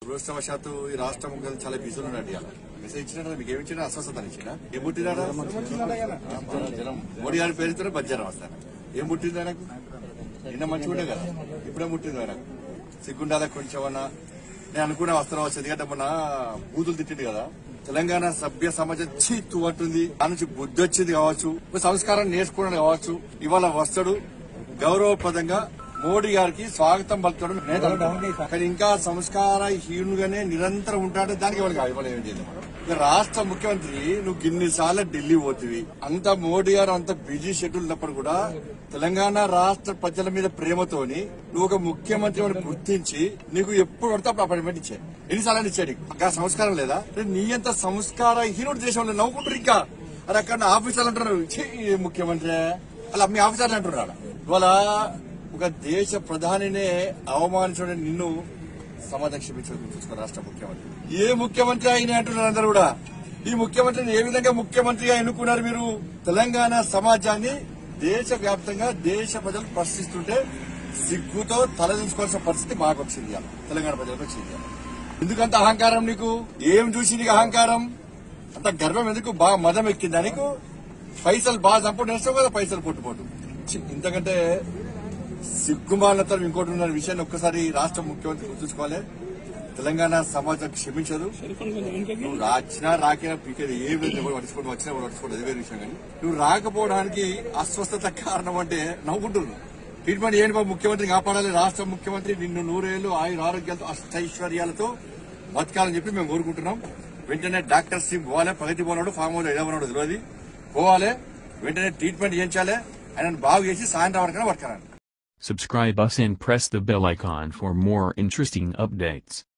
దురదృష్టవశాత్తు ఈ రాష్ట్ర ముఖ్యమంత్రి చాలా బిజీలు ఉన్నాడు ఇవాళ మెసేజ్ ఇచ్చినా మీకు ఏమి ఇచ్చినా అస్వస్థత ఇచ్చినా ఏం పుట్టినాడా జనం మోడీ గారి పేరుతో బజ్జనం వస్తాను ఏం పుట్టింది ఆయనకు నిన్న మంచిగా ఉండే కదా ఇప్పుడే పుట్టింది ఆయనకు సిగ్గుండాల కొంచెం అన్నా నేను అనుకునే వస్త్రం వచ్చేది ఎందుకంటే మొన్న బూతులు తిట్టింది కదా తెలంగాణ సభ్య సమాజం చీత్తు అంటుంది దాని నుంచి బుద్ధి వచ్చింది కావచ్చు ఒక సంస్కారం నేర్చుకోవడం కావచ్చు ఇవాళ వస్తాడు గౌరవప్రదంగా మోడీ గారికి స్వాగతం పలుకుతాడు నేను అనుకున్నా. కానీ ఇంకా సంస్కార హీనుగానే నిరంతరం ఉంటాడు దానికి ఎవరికి ఇవాళ ఏం చేయలేదు ఇక రాష్ట్ర ముఖ్యమంత్రి నువ్వు గిన్నిసార్లు ఢిల్లీ పోతివి అంత మోడీ గారు అంత బిజీ షెడ్యూల్ ఉన్నప్పుడు కూడా తెలంగాణ రాష్ట్ర ప్రజల మీద ప్రేమతోని నువ్వు ఒక ముఖ్యమంత్రి అని గుర్తించి నీకు ఎప్పుడు పడితే అప్పుడు అపాయింట్మెంట్ ఇచ్చే ఎన్నిసార్లు ఇచ్చాడు ఇంకా సంస్కారం లేదా అంటే నీ అంత సంస్కార హీనుడు దేశంలో నవ్వుకుంటారు ఇంకా అది అక్కడ ఆఫీసర్లు అంటున్నారు "ఛీ, ఈ ముఖ్యమంత్రి అలా మీ ఆఫీసర్లు అంటున్నారు ఇవాళ ఒక దేశ ప్రధానినే అవమానించడం నిన్ను సమాధానం క్షమించడం చూసుకో రాష్ట్ర ముఖ్యమంత్రి ఏ ముఖ్యమంత్రి అయినా అంటున్నారు అందరూ కూడా ఈ ముఖ్యమంత్రిని ఏ విధంగా ముఖ్యమంత్రిగా ఎన్నుకున్నారు మీరు తెలంగాణ సమాజాన్ని దేశ వ్యాప్తంగా దేశ ప్రజలు ప్రశ్నిస్తుంటే సిగ్గుతో తలదించుకోవాల్సిన పరిస్థితి మాకు వచ్చింది ఇవాళ. తెలంగాణ ప్రజలకు వచ్చింది ఇవాళ. ఎందుకంత అహంకారం నీకు ఏం చూసి నీకు అహంకారం అంత గర్వం ఎందుకు బాగా మదం ఎక్కిందా నీకు పైసలు బాగా చంపుడు నేస్తావు కదా పైసలు పొట్టుపోటు ఛీ, ఇంతకంటే సిగ్గుమాలతో ఇంకోటి ఉన్న విషయాన్ని ఒక్కసారి రాష్ట్ర ముఖ్యమంత్రి గుర్తుంచుకోవాలి తెలంగాణ సమాజం క్షమించదు నువ్వు రాచినా రాకినా పీకేది ఏ విధంగా ఎవరు పట్టించుకోవడం వచ్చినా ఎవరు పట్టించుకోవడం అది వేరే విషయం కానీ నువ్వు రాకపోవడానికి అస్వస్థత కారణం అంటే నవ్వుకుంటున్నావు ట్రీట్మెంట్ ఏంటి బాబు ముఖ్యమంత్రి కాపాడాలి రాష్ట్ర ముఖ్యమంత్రి నిన్ను నూరేళ్లు ఆయుర ఆరోగ్యాలతో అష్టైశ్వర్యాలతో బతకాలని చెప్పి మేము కోరుకుంటున్నాం వెంటనే డాక్టర్ సింగ్ పోవాలి ప్రగతి పోనాడు ఫామ్ హౌస్ ఎలా ఉన్నాడు తెలియదు పోవాలి వెంటనే ట్రీట్మెంట్ చేయించాలి ఆయన బాగు చేసి సాయంత్రం వరకు పట్టుకురాలి Subscribe us and press the bell icon for more interesting updates.